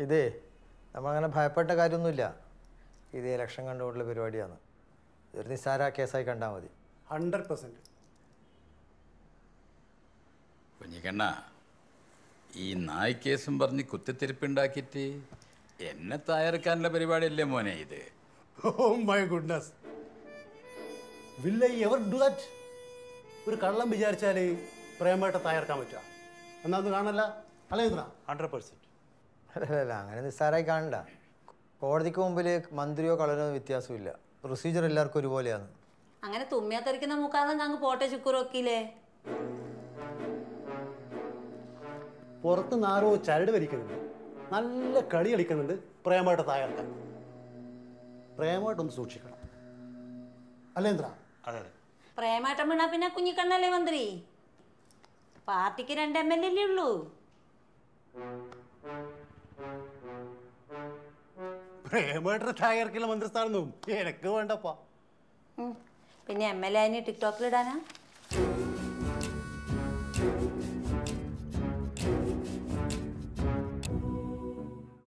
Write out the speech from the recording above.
ഇതേ നമ്മളങ്ങനെ ഭയപ്പെട്ട കാര്യമൊന്നുമില്ല ഇത് ഇലക്ഷൻ കണ്ടുകൊണ്ടുള്ള പരിപാടിയാണ് ഇതൊരു നിസ്സാര കേസായി കണ്ടാൽ മതി ഹൺഡ്രഡ് പെർസെൻറ്റ് കുഞ്ഞിക്കണ്ണ ഈ നായ് കേസും പറഞ്ഞ് കുത്തിത്തിരിപ്പുണ്ടാക്കിയിട്ട് എന്നെ തയ്യാറെടുക്കാനുള്ള പരിപാടിയല്ലേ മോനെ ഇത് oh my goodness will you ever do that ഒരു കള്ളം വിചാരിച്ചാൽ പ്രേമമായിട്ട് തയ്യാറാക്കാൻ പറ്റുക എന്നാ അത് കാണല്ല അല്ലേ ഇത്ര ഹൺഡ്രഡ് പെർസെൻറ്റ് അല്ല അങ്ങനെ നിസ്സാരമായി കാണണ്ട കോടതിക്ക് മുമ്പിൽ മന്ത്രിയോ കളനോ വ്യത്യാസമില്ല പ്രൊസീജിയർ എല്ലാവർക്കും ഒരുപോലെയാണ് അങ്ങനെ തുമ്മിയാ തെറിക്കുന്ന മൂക്കാതെ അങ്ങ് പോട്ടെ ചുക്കുറോക്കിയില്ലേ പുറത്ത് നാരോ ചരട് വലിക്കുന്നുണ്ട് നല്ല കളി കളിക്കുന്നുണ്ട് പ്രേമമായിട്ട് തയ്യാറാക്കാൻ പ്രേമമായിട്ടൊന്ന് സൂക്ഷിക്കണം അല്ലേ ഇത്ര അതെ അതെ പ്രേമാട്ടം വീണാ പിന്നെ കുഞ്ഞിക്കണ്ണല്ലേ മന്ത്രി പാർട്ടിക്ക് രണ്ട് എം എൽ എല്ലേ ഉള്ളൂ പ്രേമമായിട്ട് തയ്യാറക്കില്ല മന്ത്രിസ്ഥാനം എനക്ക് വേണ്ടപ്പാ ഉം. പിന്നെ എം എൽ എ അതിന് ടിക്ടോക്കിലിടാനാ